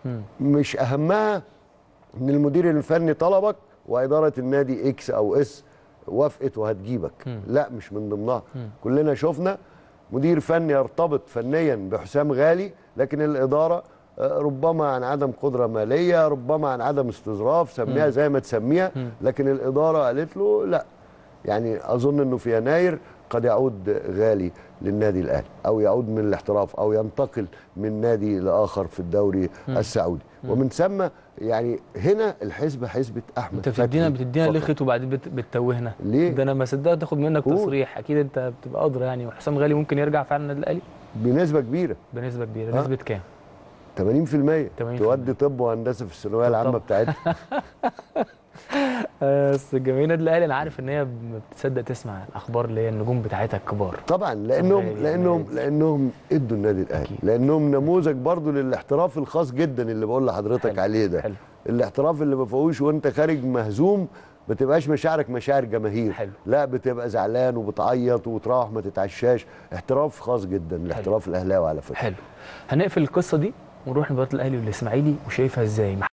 مش اهمها ان المدير الفني طلبك واداره النادي اكس او اس وافقت وهتجيبك لا مش من ضمنها كلنا شفنا مدير فني يرتبط فنيا بحسام غالي لكن الاداره آه، ربما عن عدم قدره ماليه ربما عن عدم استظراف سميها زي ما تسميها لكن الاداره قالت له لا يعني اظن انه في يناير قد يعود غالي للنادي الاهلي او يعود من الاحتراف او ينتقل من نادي لاخر في الدوري السعودي ومن ثم يعني هنا الحسبه حسبه احمد انت بتدينا فتحي بتدينا فقط. لخت وبعدين بت- بتتوهنا ليه؟ ده انا ما صدقت اخد منك قول. تصريح اكيد انت بتبقى ادرى يعني وحسام غالي ممكن يرجع فعلا النادي الاهلي بنسبه كبيره بنسبه كبيره آه. نسبه كام 80% 80%. تودي طب وهندسه في الثانويه العامه طب. بتاعتها آه، بس جماهير النادي الاهلي انا عارف ان هي ما بتصدق تسمع الاخبار اللي هي النجوم بتاعتها الكبار طبعا لانهم غالي لانهم يعني. لانهم ادوا النادي الاهلي أكيد. لانهم نموذج برضو للاحتراف الخاص جدا اللي بقول لحضرتك حلو. عليه ده حلو. الاحتراف اللي ما فيهوش وانت خارج مهزوم ما تبقاش مشاعرك مشاعر جماهير حلو. لا بتبقى زعلان وبتعيط وتروح ما تتعشاش احتراف خاص جدا الاحتراف الاهلاوي على فكره حلو هنقفل القصه دي ونروح لمباراه الاهلي والاسماعيلي وشايفها ازاي